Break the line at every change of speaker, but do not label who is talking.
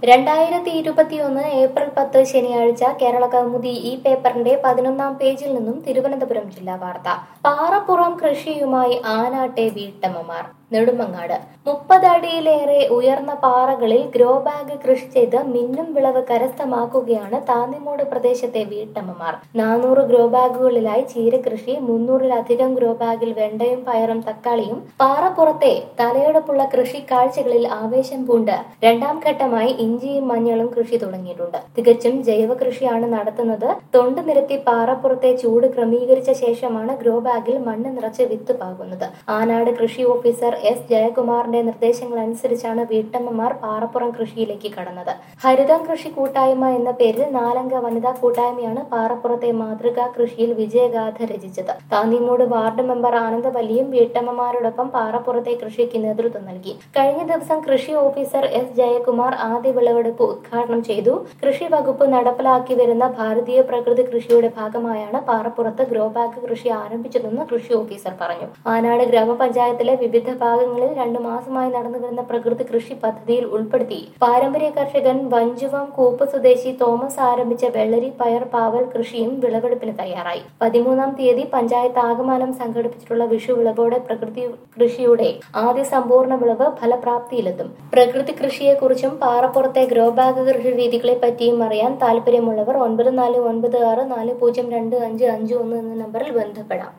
രണ്ടായിരത്തി ഇരുപത്തിയൊന്ന് ഏപ്രിൽ പത്ത് ശനിയാഴ്ച കേരള കൗമുദി ഈ പേപ്പറിന്റെ പതിനൊന്നാം പേജിൽ നിന്നും തിരുവനന്തപുരം ജില്ലാ വാർത്ത പാറപ്പുറം കൃഷിയുമായി ആനാട്ടെ വീട്ടമ്മമാർ നെടുമങ്ങാട് മുപ്പതടിയിലേറെ ഉയർന്ന പാറകളിൽ ഗ്രോ ബാഗ് കൃഷി ചെയ്ത് മിന്നും വിളവ് കരസ്ഥമാക്കുകയാണ് താന്നിമൂട് പ്രദേശത്തെ വീട്ടമ്മമാർ നാനൂറ് ഗ്രോ ബാഗുകളിലായി ചീരകൃഷി മുന്നൂറിലധികം ഗ്രോ ബാഗിൽ വെണ്ടയും പയറും തക്കാളിയും പാറപ്പുറത്തെ തലയെടുപ്പുള്ള കൃഷി കാഴ്ചകളിൽ ആവേശം പൂണ്ട് രണ്ടാം ഘട്ടമായി ഇഞ്ചിയും മഞ്ഞളും കൃഷി തുടങ്ങിയിട്ടുണ്ട് തികച്ചും ജൈവ കൃഷിയാണ് നടത്തുന്നത് തൊണ്ട് നിരത്തി പാറപ്പുറത്തെ ചൂട് ക്രമീകരിച്ച ശേഷമാണ് ഗ്രോ ബാഗിൽ മണ്ണ് നിറച്ച് വിത്ത് പാകുന്നത് ആനാട് കൃഷി ഓഫീസർ എസ് ജയകുമാറിന്റെ നിർദ്ദേശങ്ങൾ അനുസരിച്ചാണ് വീട്ടമ്മമാർ പാറപ്പുറം കൃഷിയിലേക്ക് കടന്നത് ഹരിതം കൃഷി കൂട്ടായ്മ എന്ന പേരിൽ നാലംഗ വനിതാ കൂട്ടായ്മയാണ് പാറപ്പുറത്തെ മാതൃകാ കൃഷിയിൽ വിജയഗാഥ രചിച്ചത് താന്നിമൂട് വാർഡ് മെമ്പർ ആനന്ദവല്ലിയും വീട്ടമ്മമാരോടൊപ്പം പാറപ്പുറത്തെ കൃഷിക്ക് നേതൃത്വം നൽകി കഴിഞ്ഞ ദിവസം കൃഷി ഓഫീസർ എസ് ജയകുമാർ ആദ്യ വിളവെടുപ്പ് ഉദ്ഘാടനം ചെയ്തു കൃഷി വകുപ്പ് നടപ്പിലാക്കി വരുന്ന ഭാരതീയ പ്രകൃതി കൃഷിയുടെ ഭാഗമായാണ് പാറപ്പുറത്ത് ഗ്രോ ബാഗ് കൃഷി ആരംഭിച്ചതെന്ന് കൃഷി ഓഫീസർ പറഞ്ഞു ആനാട് ഗ്രാമപഞ്ചായത്തിലെ വിവിധ ഭാഗങ്ങളിൽ രണ്ടു മാസമായി നടന്നുവരുന്ന പ്രകൃതി കൃഷി പദ്ധതിയിൽ ഉൾപ്പെടുത്തി പാരമ്പര്യ കർഷകൻ വഞ്ചുവം കൂപ്പ് സ്വദേശി തോമസ് ആരംഭിച്ച വെള്ളരി പയർ പാവൽ കൃഷിയും വിളവെടുപ്പിന് തയ്യാറായി പതിമൂന്നാം തീയതി പഞ്ചായത്ത് ആകമാനം സംഘടിപ്പിച്ചിട്ടുള്ള വിഷു വിളവോടെ പ്രകൃതി കൃഷിയുടെ ആദ്യ സമ്പൂർണ്ണ വിളവ് ഫലപ്രാപ്തിയിലെത്തും പ്രകൃതി കൃഷിയെക്കുറിച്ചും പാറപ്പുറത്തെ ഗ്രോ ബാഗ് കൃഷി രീതികളെ പറ്റിയും അറിയാൻ താല്പര്യമുള്ളവർ ഒൻപത് നാല് ഒൻപത് ആറ് നാല് പൂജ്യം രണ്ട് അഞ്ച് അഞ്ച് ഒന്ന് എന്ന നമ്പറിൽ ബന്ധപ്പെടാം